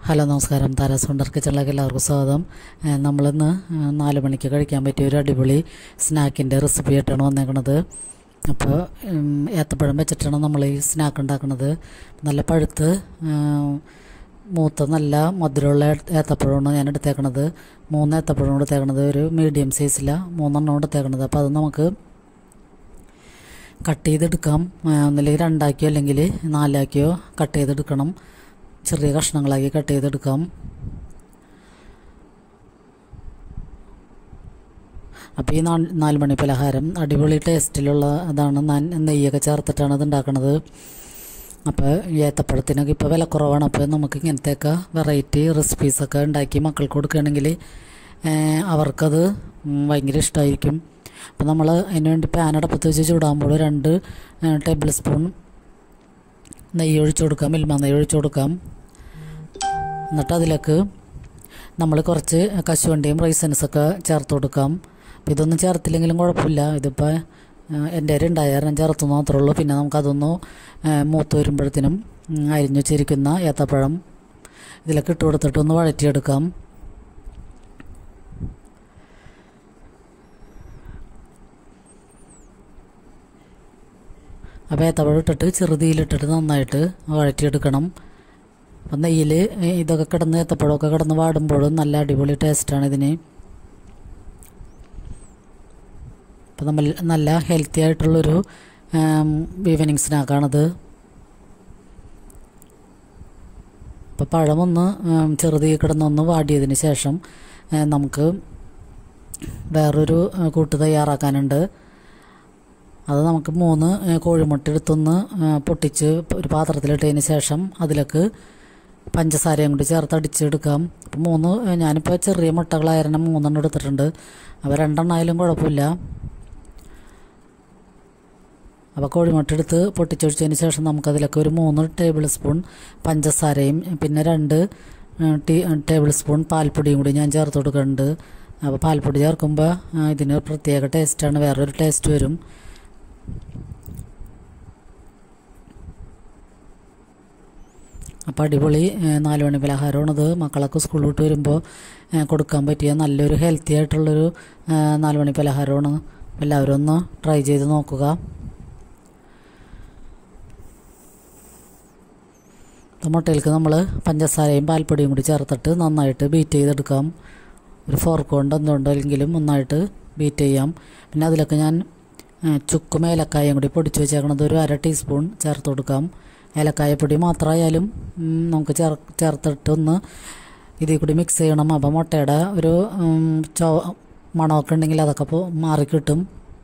hello നമസ്കാരം Tara's wonder കിച്ചണിലേക്ക് എല്ലാവർക്കും സ്വാഗതം ഏഹ് നമ്മളിന്ന് ഏഹ് നാല് മണിക്ക് കഴിക്കാൻ പറ്റിയ ഒരു അടിപൊളി സ്നാക്കിൻ്റെ റെസിപ്പി ആയിട്ടാണ് വന്നേക്കണത് അപ്പോൾ ഉം, ഏത്തപ്പഴം വെച്ചിട്ടാണ് നമ്മൾ ഈ സ്നാക്ക് ഉണ്ടാക്കുന്നത് നല്ല പഴുത്ത് ഏഹ്, മൂത്ത നല്ല മധുരമുള്ള ഏ- ഏത്തപ്പഴമാണ് ഞാൻ എടുത്തേക്കണത് മൂന്ന് ഏത്തപ്പഴം എടുത്തേക്കണത് ഒരു മീഡിയം സൈസിലാണ് മൂന്നെണ്ണം എടുത്തേക്കണത് അപ്പോൾ അത് നമുക്ക് കട്ട് ചെയ്തെടുക്കാം ആ, ഒന്നില്ലെങ്കിൽ രണ്ടാക്കിയോ അല്ലെങ്കിൽ നാലാക്കിയോ കട്ട് ചെയ്തെടുക്കണം ചെറിയ കഷ്ണങ്ങളാക്കി കട്ട് ചെയ്തെടുക്കാം അപ്പോൾ ഈ നാ- നാല് മണി പലഹാരം അടിപൊളി ടേസ്റ്റിലുള്ള അതാണ് ഞാൻ നെയ്യൊക്കെ ചേർത്തിട്ടാണ് ഇത് ഉണ്ടാക്കുന്നത് അപ്പോൾ ഈ ഏത്തപ്പഴത്തിനൊക്കെ ഇപ്പോൾ വില കുറവാണ് അപ്പോൾ നമുക്ക് ഇങ്ങനത്തെയൊക്കെ വെറൈറ്റി റെസിപ്പീസൊക്കെ ഉണ്ടാക്കി മക്കൾക്ക് കൊടുക്കുകയാണെങ്കിൽ ഏഹ്, അവർക്കത് ഉം, ഭയങ്കര ഇഷ്ടമായിരിക്കും അപ്പോൾ നമ്മൾ അതിന് വേണ്ടി പാൻ അടപ്പത്ത് വെച്ച് ചൂടാകുമ്പോൾ രണ്ട് ടേബിൾ സ്പൂൺ നെയ്യ് ഒഴിച്ചു കൊടുക്കാം മിൽമ നെയ്യ് ഒഴിച്ചു കൊടുക്കാം എന്നിട്ട് അതിലേക്ക് നമ്മൾ കുറച്ച് കശുവണ്ടിയും റൈസൻസൊക്കെ ചേർത്ത് കൊടുക്കാം അപ്പോൾ ഇതൊന്നും ചേർത്തില്ലെങ്കിലും കുഴപ്പമില്ല ഇതിപ്പോൾ എൻ്റെ ഉണ്ടായ കാരണം ചേർത്ത് മാത്രമേ ഉള്ളൂ പിന്നെ നമുക്കതൊന്ന് ആ, മൂത്ത് വരുമ്പോഴത്തേനും ഉം, അരിഞ്ഞു വെച്ചിരിക്കുന്ന ഏത്തപ്പഴം ഇതിലേക്ക് ഇട്ട് കൊടുത്തിട്ട് ഒന്ന് വഴറ്റിയെടുക്കാം അപ്പോൾ ഏത്തപ്പഴം ഇട്ടിട്ട് ചെറുതീയിലിട്ടിട്ട് നന്നായിട്ട് വഴറ്റിയെടുക്കണം അപ്പം നെയ്യിൽ ഇതൊക്കെ കിടന്ന് ഏത്തപ്പഴമൊക്കെ കിടന്ന് വാടുമ്പോഴും നല്ല അടിപൊളി ടേസ്റ്റാണ് ഇതിന് അപ്പം നമ്മൾ നല്ല ഹെൽത്തി ആയിട്ടുള്ളൊരു ഈവനിങ് സ്നാക്കാണിത് അപ്പോൾ പഴമൊന്ന് ഉം, ചെറുതീ കിടന്നൊന്ന് വാടിയതിന് ശേഷം ഏ, നമുക്ക് വേറൊരു ഏ, കൂട്ട് തയ്യാറാക്കാനുണ്ട് അത് നമുക്ക് മൂന്ന് ഏ, കോഴിമുട്ട എടുത്തൊന്ന് ഏ, പൊട്ടിച്ച് ഒരു പാത്രത്തിലിട്ടതിന് ശേഷം അതിലേക്ക് പഞ്ചസാരയും കൂടി ചേർത്ത് അടിച്ചെടുക്കാം അപ്പോൾ മൂന്ന് ഏ, ഞാനിപ്പോൾ ചെറിയ മുട്ടകളായിരുന്നു മൂന്നെണ്ണം എടുത്തിട്ടുണ്ട് അപ്പോൾ രണ്ടെണ്ണം ആയാലും കുഴപ്പമില്ല അപ്പോൾ കോഴിമുട്ട എടുത്ത് പൊട്ടിച്ചൊഴിച്ചതിന് ശേഷം നമുക്കതിലേക്ക് ഒരു മൂന്ന് ടേബിൾ സ്പൂൺ പഞ്ചസാരയും പിന്നെ രണ്ട് ഏ, ടീ ടേബിൾ സ്പൂൺ പാൽപ്പൊടിയും കൂടി ഞാൻ ചേർത്ത് കൊടുക്കുന്നുണ്ട് അപ്പോൾ പാൽപ്പൊടി ചേർക്കുമ്പോൾ ആ, ഇതിന് പ്രത്യേക ടേസ്റ്റാണ് വേറൊരു ടേസ്റ്റ് വരും അപ്പോൾ അടിപൊളി ഏഹ്, നാല് മണി പലഹാരമാണിത് മക്കളൊക്കെ സ്കൂളിൽ വിട്ട് വരുമ്പോൾ ഏഹ്, കൊടുക്കാൻ പറ്റിയ നല്ലൊരു ഹെൽത്തി ആയിട്ടുള്ളൊരു ഏഹ്, നാല് മണി പലഹാരമാണ് അപ്പോൾ എല്ലാവരും ഒന്ന് ട്രൈ ചെയ്ത് നോക്കുക അപ്പോൾ മുട്ടയിലേക്ക് നമ്മൾ പഞ്ചസാരയും പാൽപ്പൊടിയും കൂടി ചേർത്തിട്ട് നന്നായിട്ട് ബീറ്റ് ചെയ്തെടുക്കാം ഒരു ഫോർക്ക് കൊണ്ട് എന്തുകൊണ്ടെങ്കിലും നന്നായിട്ട് ബീറ്റ് ചെയ്യാം പിന്നെ അതിലൊക്കെ ഞാൻ ഏ, ചുക്കും ഏലക്കായും കൂടി പൊടിച്ച് വെച്ചേക്കണത് ഒരു അര ടീസ്പൂൺ ചേർത്ത് കൊടുക്കാം ഏലക്കായപ്പൊടി മാത്രമായാലും ഉം, നമുക്ക് ചേർ ചേർത്തിട്ട് ഒന്ന് ഇതിൽ കൂടി മിക്സ് ചെയ്യണം അപ്പോൾ മുട്ടയുടെ ഒരു ഉം, ചോ മണമൊക്കെ ഉണ്ടെങ്കിൽ അതൊക്കെ ഇപ്പോൾ മാറിക്കിട്ടും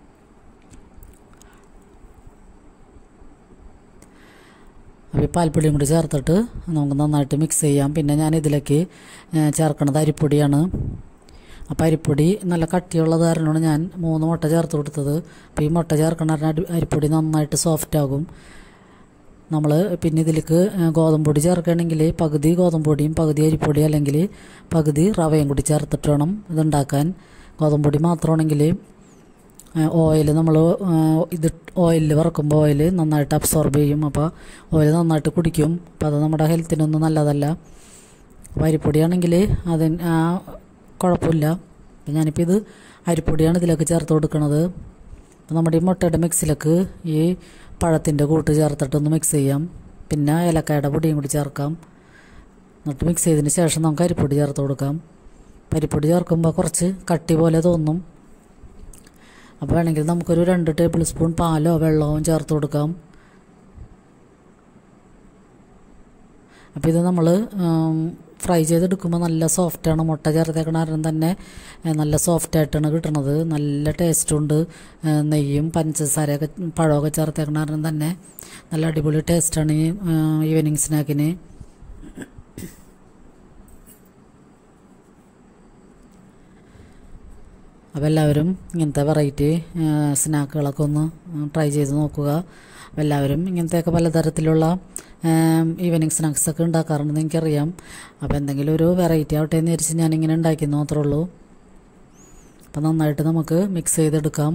അപ്പോൾ ഈ പാൽപ്പൊടിയും കൂടി ചേർത്തിട്ട് നമുക്ക് നന്നായിട്ട് മിക്സ് ചെയ്യാം പിന്നെ ഞാൻ ഇതിലേക്ക് ഏ, ചേർക്കണത് അരിപ്പൊടിയാണ് അപ്പോൾ അരിപ്പൊടി നല്ല കട്ടിയുള്ളത് കാരണമാണ് ഞാൻ മൂന്ന് മുട്ട ചേർത്ത് കൊടുത്തത് അപ്പോൾ ഈ മുട്ട ചേർക്കണ കാരണം അരി- അരിപ്പൊടി നന്നായിട്ട് സോഫ്റ്റ് ആകും നമ്മൾ പിന്നെ ഇതിലേക്ക് ഏ, ഗോതമ്പ് പൊടി ചേർക്കുകയാണെങ്കിൽ പകുതി ഗോതമ്പ് പൊടിയും പകുതി അരിപ്പൊടി അല്ലെങ്കിൽ പകുതി റവയും കൂടി ചേർത്തിട്ട് വേണം ഇതുണ്ടാക്കാൻ ഗോതമ്പ് പൊടി മാത്രമാണെങ്കിൽ ഓയിൽ നമ്മൾ ഇത് ഓയിലിൽ വറക്കുമ്പോൾ ഓയിൽ നന്നായിട്ട് അബ്സോർബ് ചെയ്യും അപ്പോൾ ഓയിൽ നന്നായിട്ട് കുടിക്കും അപ്പോൾ അത് നമ്മുടെ ഹെൽത്തിനൊന്നും നല്ലതല്ല അപ്പോൾ അരിപ്പൊടിയാണെങ്കിൽ അതിന് ആ കുഴപ്പമില്ല അപ്പം ഞാനിപ്പോൾ ഇത് അരിപ്പൊടിയാണ് ഇതിലേക്ക് ചേർത്ത് കൊടുക്കുന്നത് അപ്പോൾ നമ്മുടെ ഈ മുട്ടയുടെ മിക്സിലേക്ക് ഈ പഴത്തിൻ്റെ കൂട്ട് ചേർത്തിട്ടൊന്ന് മിക്സ് ചെയ്യാം പിന്നെ ഏലക്കായുടെ പൊടിയും കൂടി ചേർക്കാം എന്നിട്ട് മിക്സ് ചെയ്തതിന് ശേഷം നമുക്ക് അരിപ്പൊടി ചേർത്ത് കൊടുക്കാം അരിപ്പൊടി ചേർക്കുമ്പോൾ കുറച്ച് കട്ടി പോലെ തോന്നും അപ്പോൾ വേണമെങ്കിൽ നമുക്കൊരു രണ്ട് ടേബിൾ സ്പൂൺ പാലോ വെള്ളമോ ചേർത്ത് കൊടുക്കാം അപ്പോൾ ഇത് നമ്മൾ ഫ്രൈ ചെയ്തെടുക്കുമ്പോൾ നല്ല സോഫ്റ്റാണ് മുട്ട ചേർത്തേക്കണ കാരണം തന്നെ ഏ, നല്ല സോഫ്റ്റായിട്ടാണ് കിട്ടണത് നല്ല ടേസ്റ്റുണ്ട് ഏ, നെയ്യും പഞ്ചസാരയൊക്കെ പഴമൊക്കെ ചേർത്തേക്കണ കാരണം തന്നെ നല്ല അടിപൊളി ടേസ്റ്റാണ് ഈ ഈവനിങ് സ്നാക്കിന് അപ്പോൾ എല്ലാവരും ഇങ്ങനത്തെ വെറൈറ്റി സ്നാക്കുകളൊക്കെ ഒന്ന് ട്രൈ ചെയ്ത് നോക്കുക അപ്പോൾ എല്ലാവരും ഇങ്ങനത്തെയൊക്കെ പലതരത്തിലുള്ള ഈവനിങ് സ്നാക്സൊക്കെ ഉണ്ടാക്കാറുണ്ടെന്ന് എനിക്കറിയാം അപ്പോൾ എന്തെങ്കിലും ഒരു വെറൈറ്റി ആവട്ടെ എന്ന് വിചാരിച്ച് ഞാനിങ്ങനെ ഉണ്ടാക്കിയെന്ന് മാത്രമേ ഉള്ളൂ അപ്പോൾ നന്നായിട്ട് നമുക്ക് മിക്സ് ചെയ്തെടുക്കാം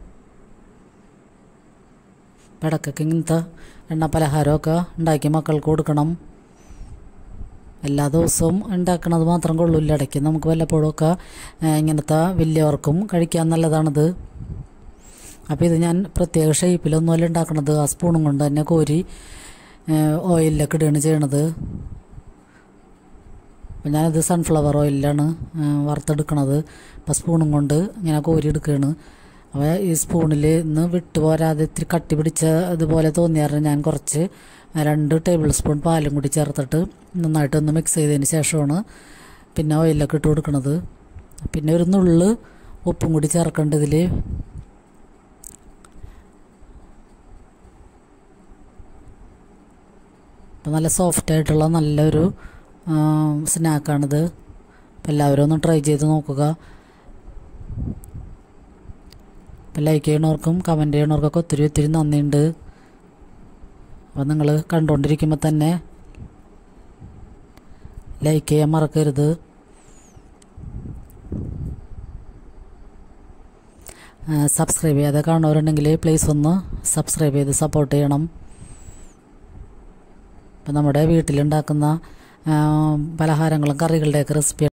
അപ്പോൾ ഇടയ്ക്കൊക്കെ ഇങ്ങനത്തെ എണ്ണ പലഹാരമൊക്കെ ഉണ്ടാക്കി മക്കൾക്ക് കൊടുക്കണം എല്ലാ ദിവസവും ഉണ്ടാക്കണത് മാത്രം കൊള്ളില്ല ഇടയ്ക്ക് നമുക്ക് വല്ലപ്പോഴുമൊക്കെ ആ, ഇങ്ങനത്തെ വലിയവർക്കും കഴിക്കാൻ നല്ലതാണിത് അപ്പോൾ ഇത് ഞാൻ പ്രത്യേക ഷേപ്പിലൊന്നുമല്ല ഉണ്ടാക്കണത് ആ സ്പൂണും കൊണ്ട് തന്നെ കോരി ഓയിലൊക്കെ ഇടുകയാണ് ചെയ്യണത് അപ്പം ഞാനിത് സൺഫ്ലവർ ഓയിലാണ് വറുത്തെടുക്കണത് അപ്പോൾ സ്പൂണും കൊണ്ട് ഇങ്ങനെ കോരി എടുക്കുകയാണ് അപ്പോൾ ഈ സ്പൂണിൽ നിന്ന് വിട്ടുപോരാതെ ഇത്തിരി കട്ടി പിടിച്ച ഇതുപോലെ തോന്നിയായിരുന്നു ഞാൻ കുറച്ച് രണ്ട് ടേബിൾ സ്പൂൺ പാലും കൂടി ചേർത്തിട്ട് നന്നായിട്ടൊന്ന് മിക്സ് ചെയ്തതിന് ശേഷമാണ് പിന്നെ ഓയിലൊക്കെ ഇട്ട് കൊടുക്കണത് പിന്നെ ഒരു നുള്ള് ഉപ്പും കൂടി ചേർക്കേണ്ടതിൽ അപ്പം നല്ല സോഫ്റ്റ് ആയിട്ടുള്ള നല്ലൊരു സ്നാക്കാണിത് അപ്പം എല്ലാവരും ഒന്ന് ട്രൈ ചെയ്ത് നോക്കുക അപ്പം ലൈക്ക് ചെയ്യണവർക്കും കമൻറ്റ് ചെയ്യണവർക്കൊക്കെ ഒത്തിരി ഒത്തിരി നന്ദിയുണ്ട് അപ്പം നിങ്ങൾ കണ്ടുകൊണ്ടിരിക്കുമ്പോൾ തന്നെ ലൈക്ക് ചെയ്യാൻ മറക്കരുത് സബ്സ്ക്രൈബ് ചെയ്യാതെ കാണുന്നവരുണ്ടെങ്കിൽ പ്ലീസ് ഒന്ന് സബ്സ്ക്രൈബ് ചെയ്ത് സപ്പോർട്ട് ചെയ്യണം ഇപ്പം നമ്മുടെ വീട്ടിലുണ്ടാക്കുന്ന ആ, പലഹാരങ്ങളും കറികളുടെയൊക്കെ റെസിപ്പി